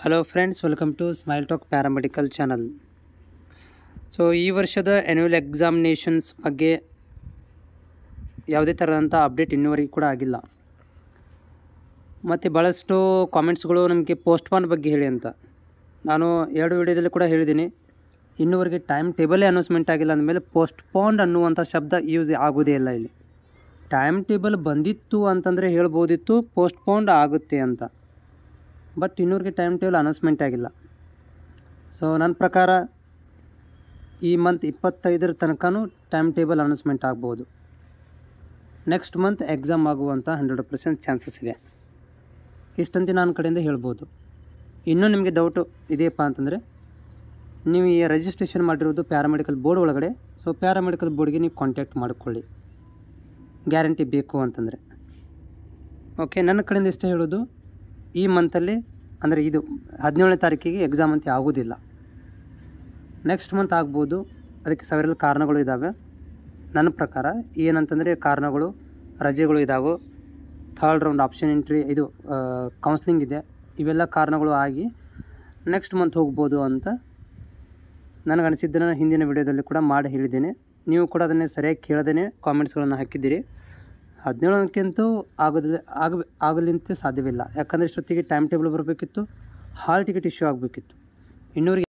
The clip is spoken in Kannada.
hello friends welcome to smile talk paramedical channel so ಈ ವರ್ಷದ ಆ್ಯನ್ಯುವಲ್ ಎಕ್ಸಾಮಿನೇಷನ್ಸ್ ಬಗ್ಗೆ ಯಾವುದೇ ಥರದಂಥ ಅಪ್ಡೇಟ್ ಇನ್ನೂವರೆಗೆ ಕೂಡ ಆಗಿಲ್ಲ ಮತ್ತು ಭಾಳಷ್ಟು ಕಾಮೆಂಟ್ಸ್ಗಳು ನಮಗೆ ಪೋಸ್ಟ್ಪಾನ್ ಬಗ್ಗೆ ಹೇಳಿ ಅಂತ ನಾನು ಎರಡು ವಿಡಿಯೋದಲ್ಲಿ ಕೂಡ ಹೇಳಿದ್ದೀನಿ ಇನ್ನೂವರೆಗೆ ಟೈಮ್ ಟೇಬಲೇ ಅನೌನ್ಸ್ಮೆಂಟ್ ಆಗಿಲ್ಲ ಅಂದಮೇಲೆ ಪೋಸ್ಟ್ಪೋನ್ಡ್ ಅನ್ನುವಂಥ ಶಬ್ದ ಯೂಸ್ ಆಗೋದೇ ಇಲ್ಲ ಇಲ್ಲಿ ಟೈಮ್ ಟೇಬಲ್ ಬಂದಿತ್ತು ಅಂತಂದರೆ ಹೇಳ್ಬೋದಿತ್ತು ಪೋಸ್ಟ್ಪೋನ್ಡ್ ಆಗುತ್ತೆ ಅಂತ ಬಟ್ ಇನ್ನೂರಿಗೆ ಟೈಮ್ ಟೇಬಲ್ ಅನೌನ್ಸ್ಮೆಂಟ್ ಆಗಿಲ್ಲ ಸೊ ನನ್ನ ಪ್ರಕಾರ ಈ ಮಂತ್ ಇಪ್ಪತ್ತೈದರ ತನಕನೂ ಟೈಮ್ ಟೇಬಲ್ ಅನೌನ್ಸ್ಮೆಂಟ್ ಆಗ್ಬೋದು ನೆಕ್ಸ್ಟ್ ಮಂತ್ ಎಕ್ಸಾಮ್ ಆಗುವಂಥ ಹಂಡ್ರೆಡ್ ಪರ್ಸೆಂಟ್ ಚಾನ್ಸಸ್ ಇದೆ ಇಷ್ಟಂತ ನನ್ನ ಕಡೆಯಿಂದ ಹೇಳ್ಬೋದು ಇನ್ನೂ ನಿಮಗೆ ಡೌಟು ಇದೆಯಪ್ಪ ಅಂತಂದರೆ ನೀವು ಈ ರಿಜಿಸ್ಟ್ರೇಷನ್ ಮಾಡಿರೋದು ಪ್ಯಾರಾಮೆಡಿಕಲ್ ಬೋರ್ಡ್ ಒಳಗಡೆ ಸೊ ಪ್ಯಾರಾಮೆಡಿಕಲ್ ಬೋರ್ಡ್ಗೆ ನೀವು ಕಾಂಟ್ಯಾಕ್ಟ್ ಮಾಡಿಕೊಳ್ಳಿ ಗ್ಯಾರಂಟಿ ಬೇಕು ಅಂತಂದರೆ ಓಕೆ ನನ್ನ ಕಡೆಯಿಂದ ಇಷ್ಟೇ ಹೇಳೋದು ಈ ಮಂತಲ್ಲಿ ಅಂದರೆ ಇದು ಹದಿನೇಳನೇ ತಾರೀಕಿಗೆ ಎಕ್ಸಾಮ್ ಅಂತ ಆಗೋದಿಲ್ಲ ನೆಕ್ಸ್ಟ್ ಮಂತ್ ಆಗ್ಬೋದು ಅದಕ್ಕೆ ಸಾವಿರ ಕಾರಣಗಳು ಇದ್ದಾವೆ ನನ್ನ ಪ್ರಕಾರ ಏನಂತಂದರೆ ಕಾರಣಗಳು ರಜೆಗಳು ಇದ್ದಾವೆ ಥರ್ಡ್ ರೌಂಡ್ ಆಪ್ಷನ್ ಎಂಟ್ರಿ ಇದು ಕೌನ್ಸ್ಲಿಂಗ್ ಇದೆ ಇವೆಲ್ಲ ಕಾರಣಗಳು ಆಗಿ ನೆಕ್ಸ್ಟ್ ಮಂತ್ ಹೋಗ್ಬೋದು ಅಂತ ನನಗೆ ಅನಿಸಿದ್ದನ್ನು ಹಿಂದಿನ ವಿಡಿಯೋದಲ್ಲಿ ಕೂಡ ಮಾಡಿ ಹೇಳಿದ್ದೇನೆ ನೀವು ಕೂಡ ಅದನ್ನೇ ಸರಿಯಾಗಿ ಕೇಳದೇ ಕಾಮೆಂಟ್ಸ್ಗಳನ್ನು ಹಾಕಿದ್ದೀರಿ ಹದಿನೇಳಕ್ಕಿಂತೂ ಆಗೋದಿಲ್ಲ ಆಗ ಆಗಲಿಂತೆ ಸಾಧ್ಯವಿಲ್ಲ ಯಾಕಂದರೆ ಇಷ್ಟೊತ್ತಿಗೆ ಟೈಮ್ ಟೇಬಲ್ ಬರಬೇಕಿತ್ತು ಹಾಲ್ ಟಿಕೆಟ್ ಇಶ್ಯೂ ಆಗಬೇಕಿತ್ತು ಇನ್ನೂರಿಗೆ